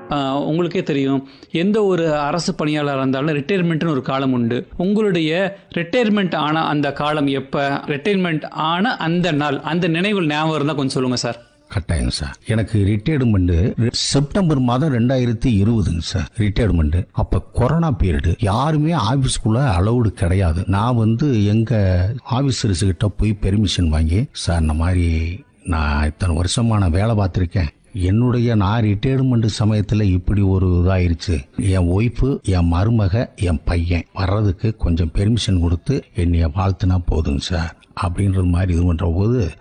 ஆஹ், உங்களுக்கே தெரியும் எந்த ஒரு அரசு பணியாளராக இருந்தாலும் ரிட்டையர்மெண்ட்னு ஒரு காலம் உண்டு உங்களுடைய ரிட்டையர்மெண்ட் ஆன அந்த காலம் எப்போ ரிட்டையர்மெண்ட் ஆன அந்த நாள் அந்த நினைவுகள் ஞாபகம் இருந்தால் கொஞ்சம் சொல்லுங்கள் சார் கட்டாயம் சார் எனக்கு ரிட்டையர்மெண்ட் செப்டம்பர் மாதம் ரெண்டாயிரத்தி இருபதுங்க சார் ரிட்டையர்மெண்ட் அப்ப கொரோனா பீரியடு யாருமே ஆபீஸ்க்குள்ள அலௌடு கிடையாது நான் வந்து எங்க ஆபீசர்ஸ் கிட்ட போய் பெர்மிஷன் வாங்கி சார் இந்த மாதிரி நான் இத்தனை வருஷமா நான் வேலை பார்த்துருக்கேன் என்னுடைய நான் ரிட்டையர்மெண்ட் சமயத்தில் இப்படி ஒரு இதாயிருச்சு என் ஒய்ஃபு என் மருமக என் பையன் வர்றதுக்கு கொஞ்சம் பெர்மிஷன் கொடுத்து என்னைய வாழ்த்துனா போதுங்க சார் அப்படின்றது மாதிரி இது பண்ணுற போது